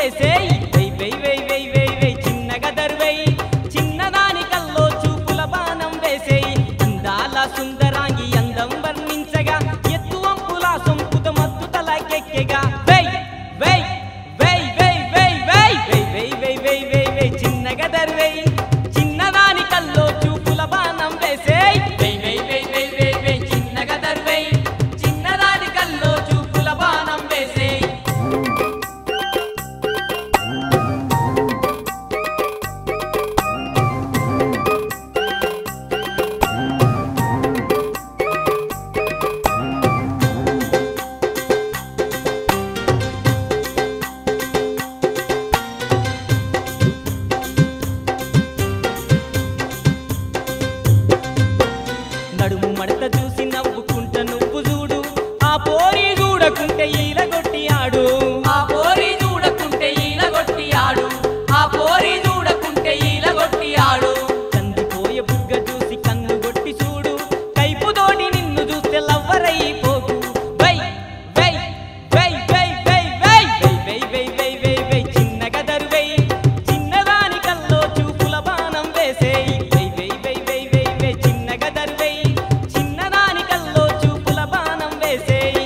వేసేయ్ వై వై వై వై వై వై చిన్నగా దర్వై చిన్నదాని కల్లో చూపుల బాణం వేసేయ్ అందాల సుందరాంగి అందం వర్ణించగా ఎత్తు అంపుల సొంపుత మత్తు తలకెక్కెగా వై వై వై వై వై వై వై వై వై వై వై వై చిన్నగా దర్వై చిన్నదాని కల్లో చూపుల బాణం వేసేయ్ వై వై వై వై వై వై చిన్నగా దర్వై చిన్నదాని కల్లో చూపుల బాణం వేసేయ్ నడుము మడత చూసి నవ్వుకుంట నువ్వు చూడు ఆ పోరి చూడకుంటే ఈలగొట్టి ఆడు ఆ పోరి చూడకుంటే ఈలగొట్టి ఆడు ఆ పోరి చూడకుంటే ఈలగొట్టి ఆడు కందిపోయే బుగ్గ చూసి కన్ను కొట్టి చూడు కైపుతోటి నిన్ను చూస్తే లవ్వరైపోకు వై వై వై వై వై వై వై వై వై వై వై వై చిన్నగా దరువై చిన్నదాని కల్లో చూపుల బాణం వేసేయ్ వై వై వై వై వై వై చిన్నగా దరువై చిన్నదాని కల్లో చూపుల బాణం వేసేయ్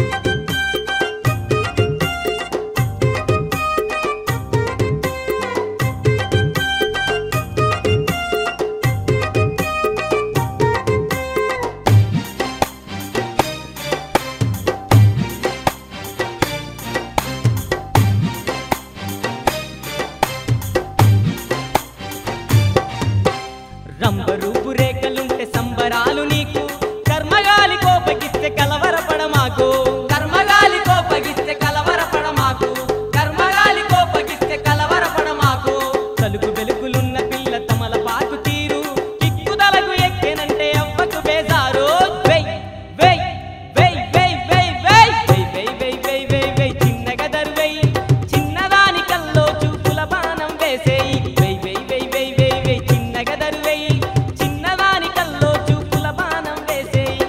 రంబరూపు రేఖలుంటే సంబరాలు నీకు కర్మగాలి కోపగిస్తే కలవరపడ మాకు కర్మగాలి కోపగిస్తే కలవరపడ మాకు కర్మగాలి కోపగిస్తే కలవరపడ మాకు తలుపు వెలుగులున్న పిల్ల తమల పాకు తీరు కిక్కుదలకు ఎక్కేనంటే అవ్వకు బేజారు వై వై వై వై వై వై వై వై వై వై వై వై చిన్నగా దర్వై చిన్నదాని కల్లో చూపుల బాణం వేసేయి వై వై వై వై వై వై చిన్నగా దర్వై చిన్నదాని కల్లో చూపుల బాణం వేసేయి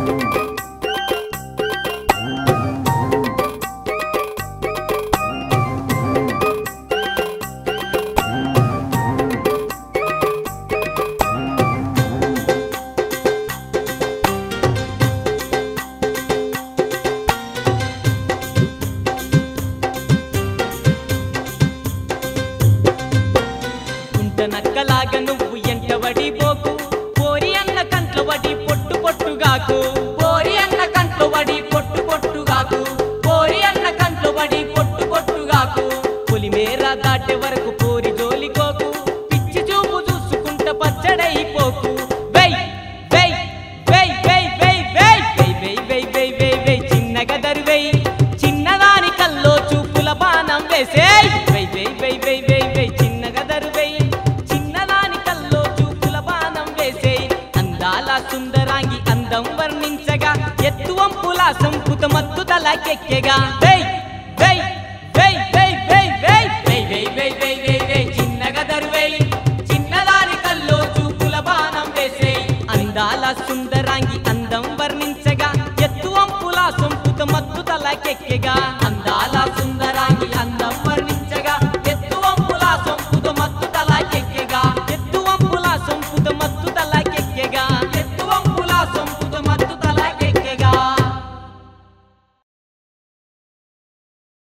కుంట నక్కలాగా నువ్వు ఎంట వడి పోకు పోరి అన్న కంట్లో వడి పొట్టు పొట్టుగాకు పోరి అన్న కంట్లో వడి పొట్టు పొట్టుగాకు పోరి అన్న కంట్లో వడి పొట్టు పొట్టుగాకు పులిమేర దాటే వరకు పోరి జోలికోకు పిచ్చి చూపు చూసుకుంట పచ్చడైపోకు వై వై వై వై వై వై వై వై వై వై వై వై చిన్నగా దరివై చిన్నదాని కల్లో చూపుల బాణం వేసేయ్ వై వై వై వై వై వై చిన్నగా దరువై చిన్నదాని కల్లో చూపుల బాణం వేసేయ్ అందాల సుందరాంగి అందం వర్ణించగా ఎత్తు వంపుల సంపుత మత్తు తలకెక్కెగా వై వై వై వై వై వై వై వై వై వై వై వై చిన్నగా దరువై చిన్నదాని కల్లో చూపుల బాణం వేసేయ్ అందాల సుందరాంగి అందం వర్ణించగా ఎత్తు వంపుల సొంపుత మత్తు తలకెక్కెగా